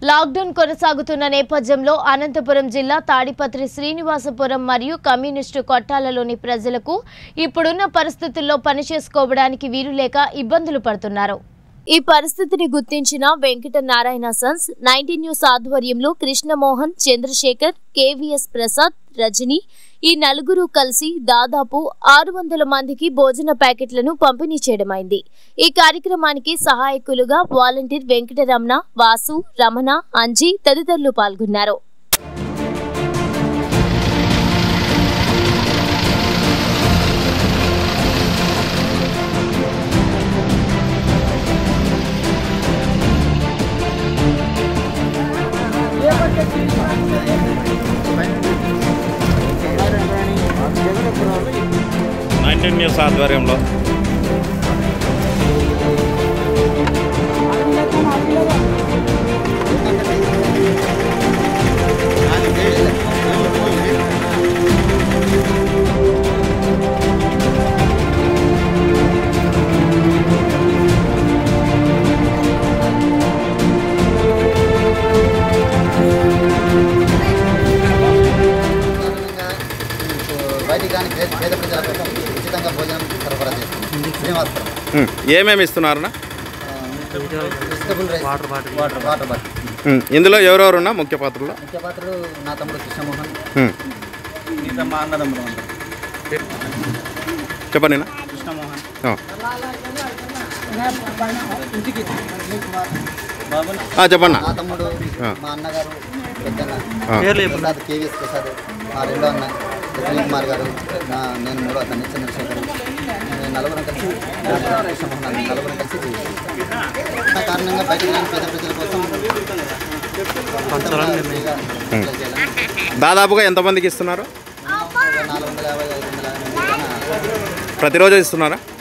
Lockdown కొనసాగుతున్న నేపథ్యంలో అనంతపురం జిల్లా తాడిపత్రి శ్రీనివాసపురం మరియు కమ్యూనిస్టు కొట్టాలలోని ప్రజలకు ఇప్పుడున్న పరిస్థితుల్లో పనిచేసుకోవడానికి వీలు లేక ఇబ్బందులు పడుతున్నారు ఈ పరిస్థితిని గుర్తించిన Venkata Narayana sons ninety news ఆధ్వర్యంలో కృష్ణమోహన్ చంద్రశేఖర్ కేవీఎస్ ప్రసాద్ రజని ఈ నలుగురు కలిసి దాదాపు ఆరు వందల మందికి భోజన ప్యాకెట్లను పంపిణీ చేయడమైంది ఈ కార్యక్రమానికి సహాయకులుగా వాలంటీర్ వెంకటరమణ వాసు రమణ అంజీ తదితరులు పాల్గొన్నారు నైన్టీన్ న్యూస్ ఆధ్వర్యంలో సాధారణంగా బయటికి రాని పేద పేద ప్రజల కోసం ఉచితంగా భోజనం సరఫరా చేస్తుంది శ్రీనివాసపురం ఉమ్, ఏమేమి ఇస్తున్నారన్న vegetable rice water bottle water water bottle ఉమ్, ఇందులో ఎవరెవరున్నా ముఖ్య పాత్రలో ముఖ్య పాత్రలు నా తమ్ముడు కృష్ణమోహన్ ఉమ్, మిగతా మా అన్నదమ్ముడు ఉంటారు చెప్పండి నా కృష్ణమోహన్ ఆ. బాబు ఆ, చెప్పన్నా నా తమ్ముడు ఆ. మా అన్నగారు పెద్దన్న ఆ. ప్రసాద్ కేవీఎస్ ప్రసాద్ మా రెండో అన్న సునీల్ కుమార్ గారు నా నేను మూడో అతన్ని చంద్రశేఖర్ మేము నలుగురం కలిసి కృష్ణమోహన్ అన్న నలుగురం కలిసి చేస్తాం. ఆ కారణంగా బయటికి రాని పేద ప్రజల కోసం ఫ్రీగా అప్లై చేయాలని దాదాపుగా ఎంతమందికి ఇస్తున్నారు ఒక నాలుగు వందల యాభై ఐదు వందల యాభై మంది దాకా ప్రతిరోజు ఇస్తున్నారా